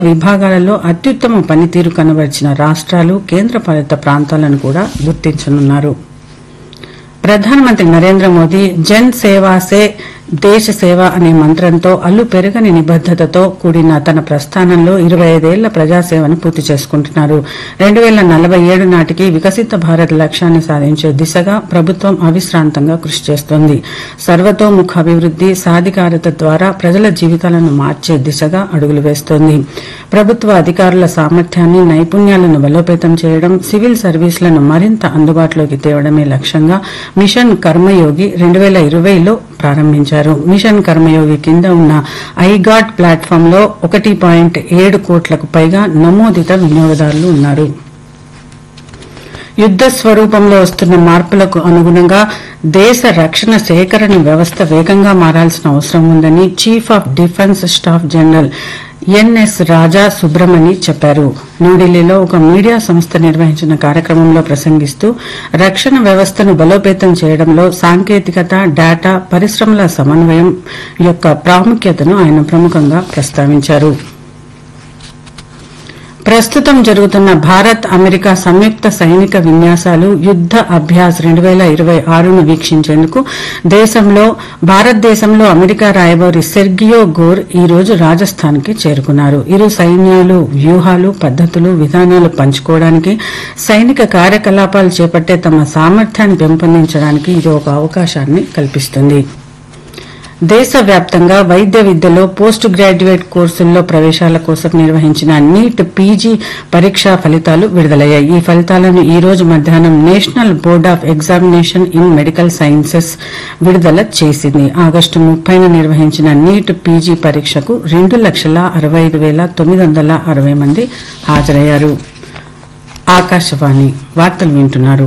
విభాగాలలో అత్యుత్తమ పనితీరు కనబరిచిన రాష్ట్రాలు కేంద్రపాలిత ప్రాంతాలను కూడా గుర్తించనున్నారు ప్రధానమంత్రి నరేంద్ర మోదీ జన్ సేవా సే దేశ సేవ అనే మంత్రంతో అల్లు పెరగని నిబద్దతతో కూడిన తన ప్రస్థానంలో ఇరవై ఐదేళ్ల ప్రజాసేవను పూర్తి చేసుకుంటున్నారు రెండు వేల నలభై ఏడు నాటికి వికసిత భారత్ లక్ష్యాన్ని సాధించే దిశగా ప్రభుత్వం అవిశ్రాంతంగా కృషి చేస్తోంది సర్వతోముఖ అభివృద్ది సాధికారత ద్వారా ప్రజల జీవితాలను మార్చే దిశగా అడుగులు వేస్తోంది ప్రభుత్వ అధికారుల సామర్థ్యాన్ని నైపుణ్యాలను బలోపేతం చేయడం సివిల్ సర్వీసులను మరింత అందుబాటులోకి తేవడమే లక్ష్యంగా మిషన్ కర్మయోగి రెండు వేల ఇరవైలో ప్రారంభించారు మిషన్ కర్మయోగి కింద ఉన్న ఐగాట్ ప్లాట్ఫామ్ లో ఒకటి పాయింట్ ఏడు కోట్లకు పైగా నమోదిత వినియోగదారులు ఉన్నారు యుద్ద స్వరూపంలో వస్తున్న మార్పులకు అనుగుణంగా దేశ రక్షణ సేకరణ వ్యవస్థ వేగంగా మారాల్సిన అవసరం ఉందని chief of defence staff general NS Raja Subramani చెప్పారు న్యూఢిల్లీలో ఒక మీడియా సంస్థ నిర్వహించిన కార్యక్రమంలో ప్రసంగిస్తూ రక్షణ వ్యవస్థను బలోపేతం చేయడంలో సాంకేతికత డేటా పరిశ్రమల సమన్వయం యొక్క ప్రాముఖ్యతను ఆయన ప్రముఖంగా ప్రస్తావించారు ప్రస్తుతం జరుగుతున్న భారత్ అమెరికా సంయుక్త సైనిక విన్యాసాలు యుద్ద అభ్యాస్ రెండు వేల ఇరవై ఆరును వీక్షించేందుకు దేశంలో భారతదేశంలో అమెరికా రాయబారి సెర్గియో గోర్ ఈ రోజు రాజస్థాన్ కి చేరుకున్నారు ఇరు సైన్యాలు వ్యూహాలు పద్దతులు విధానాలు పంచుకోవడానికి సైనిక కార్యకలాపాలు చేపట్టే తమ సామర్థ్యాన్ని పెంపొందించడానికి ఇది ఒక అవకాశాన్ని కల్పిస్తుంది దేశవ్యాప్తంగా వైద్య విద్యలో పోస్ట్ గ్రాడ్యుయేట్ కోర్సుల్లో ప్రవేశాల కోసం నిర్వహించిన నీట్ పీజీ పరీక్షా ఫలితాలు విడుదలయ్యాయి ఈ ఫలితాలను ఈ రోజు మధ్యాహ్నం national board of examination in medical sciences విడుదల చేసింది ఆగస్టు ముప్పైన నిర్వహించిన నీట్ పీజీ పరీక్షకు రెండు లక్షల అరవై ఐదు వేల తొమ్మిది వందల అరవై మంది హాజరయ్యారు ఆకాశవాణి వార్తలు వింటున్నారు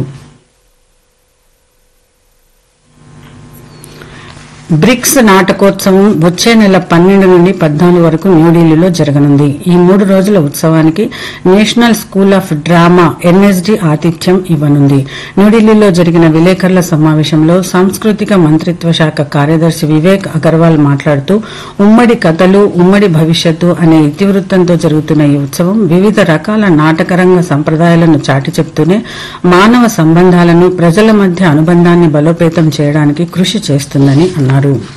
బ్రిక్స్ నాటకోత్సవం వచ్చే నెల పన్నెండు నుండి పద్నాలుగు వరకు న్యూఢిల్లీలో జరగనుంది ఈ మూడు రోజుల ఉత్సవానికి national school of drama NSD ఆతిథ్యం ఇవ్వనుంది న్యూఢిల్లీలో జరిగిన విలేకరుల సమావేశంలో సాంస్కృతిక మంత్రిత్వ శాఖ కార్యదర్శి వివేక్ అగర్వాల్ మాట్లాడుతూ ఉమ్మడి కథలు ఉమ్మడి భవిష్యత్తు అనే ఇతివృత్తంతో జరుగుతున్న ఈ ఉత్సవం వివిధ రకాల నాటకరంగ సంప్రదాయాలను చాటి చెప్తూనే మానవ సంబంధాలను ప్రజల మధ్య అనుబంధాన్ని బలోపేతం చేయడానికి కృషి చేస్తుందని అన్నారు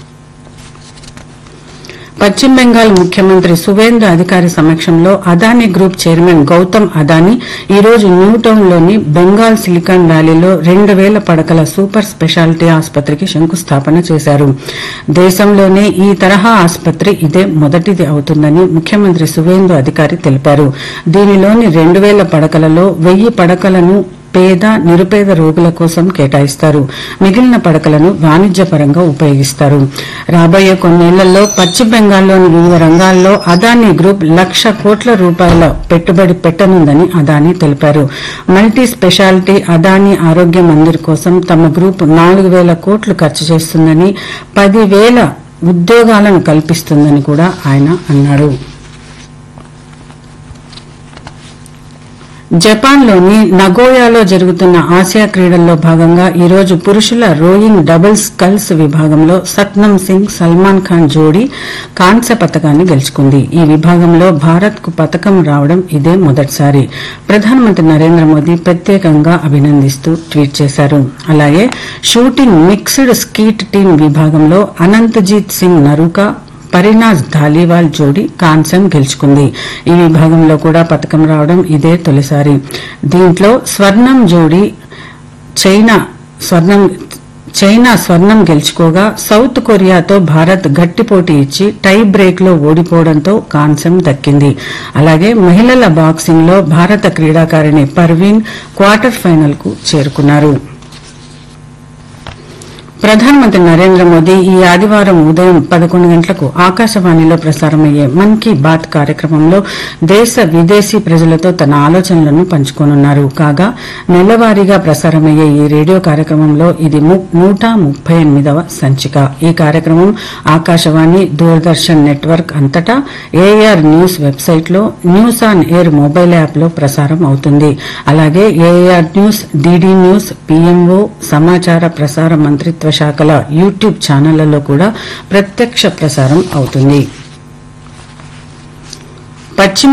పశ్చిమ బెంగాల్ ముఖ్యమంత్రి సువేంద్ర అధికారి సమక్షంలో అదానీ గ్రూప్ చైర్మన్ గౌతమ్ అదానీ ఈ రోజు న్యూటౌన్లోని బెంగాల్ సిలికాన్ వ్యాలీలో రెండు వేల పడకల సూపర్ స్పెషాలిటీ ఆసుపత్రికి శంకుస్థాపన చేశారు దేశంలోనే ఈ తరహా ఆసుపత్రి ఇదే మొదటిది అవుతుందని ముఖ్యమంత్రి సువేందు అధికారి తెలిపారు దీనిలోని రెండు వేల పడకలలో వెయ్యి పడకలను పేద నిరుపేద రోగుల కోసం కేటాయిస్తారు మిగిలిన పడకలను వాణిజ్యపరంగా ఉపయోగిస్తారు రాబోయే కొన్నేళ్లలో పశ్చిమ బెంగాల్లోని వివిధ రంగాల్లో అదానీ గ్రూప్ లక్ష కోట్ల రూపాయల పెట్టుబడి పెట్టనుందని అదానీ తెలిపారు మల్టీ స్పెషాలిటీ అదానీ ఆరోగ్య మందిర్ కోసం తమ గ్రూప్ నాలుగు వేల కోట్లు ఖర్చు చేస్తుందని పదివేల ఉద్యోగాలను కల్పిస్తుందని కూడా ఆయన అన్నారు జపాన్లోని నగోయాలో జరుగుతున్న ఆసియా క్రీడల్లో భాగంగా ఈ రోజు పురుషుల రోయింగ్ డబుల్ స్కల్స్ విభాగంలో సత్నం సింగ్ సల్మాన్ ఖాన్ జోడీ కాంస్య పతకాన్ని గెలుచుకుంది ఈ విభాగంలో భారత్ కు పతకం రావడం ఇదే మొదటిసారి ప్రధానమంత్రి నరేంద్ర మోదీ ప్రత్యేకంగా అభినందిస్తూ ట్వీట్ చేశారు అలాగే షూటింగ్ మిక్స్డ్ స్కీట్ టీం విభాగంలో అనంతజీత్ సింగ్ నరూకా పరినాజ్ ధాలీవాల్ జోడీ కాంస్యం గెలుచుకుంది ఈ విభాగంలో కూడా పథకం రావడం ఇదే తొలిసారి దీంట్లో స్వర్ణం జోడీ చైనా స్వర్ణం చైనా స్వర్ణం గెలుచుకోగా సౌత్ కొరియాతో భారత్ గట్టి పోటీ ఇచ్చి టై బ్రేక్ లో ఓడిపోవడంతో కాంస్యం దక్కింది అలాగే మహిళల బాక్సింగ్ లో భారత క్రీడాకారిణి పర్వీన్ క్వార్టర్ ఫైనల్ కు చేరుకున్నారు ప్రధానమంత్రి నరేంద్ర మోదీ ఈ ఆదివారం ఉదయం పదకొండు గంటలకు ఆకాశవాణిలో ప్రసారమయ్యే మన్ కీ బాత్ కార్యక్రమంలో దేశ విదేశీ ప్రజలతో తన ఆలోచనలను పంచుకోనున్నారు కాగా నెలవారీగా ప్రసారమయ్యే ఈ రేడియో కార్యక్రమంలో ఇది ము- నూట ముప్పై ఎనిమిదవ సంచిక ఈ కార్యక్రమం ఆకాశవాణి దూరదర్శన్ నెట్వర్క్ అంతటా ఏఆర్ న్యూస్ వెబ్సైట్లో news on air mobile app లో ప్రసారం అవుతుంది అలాగే AIR news DD news PMO సమాచార ప్రసార మంత్రిత్వ శాఖల యూట్యూబ్ ఛానళ్లలో కూడా ప్రత్యక్ష ప్రసారం అవుతుంది పశ్చిమ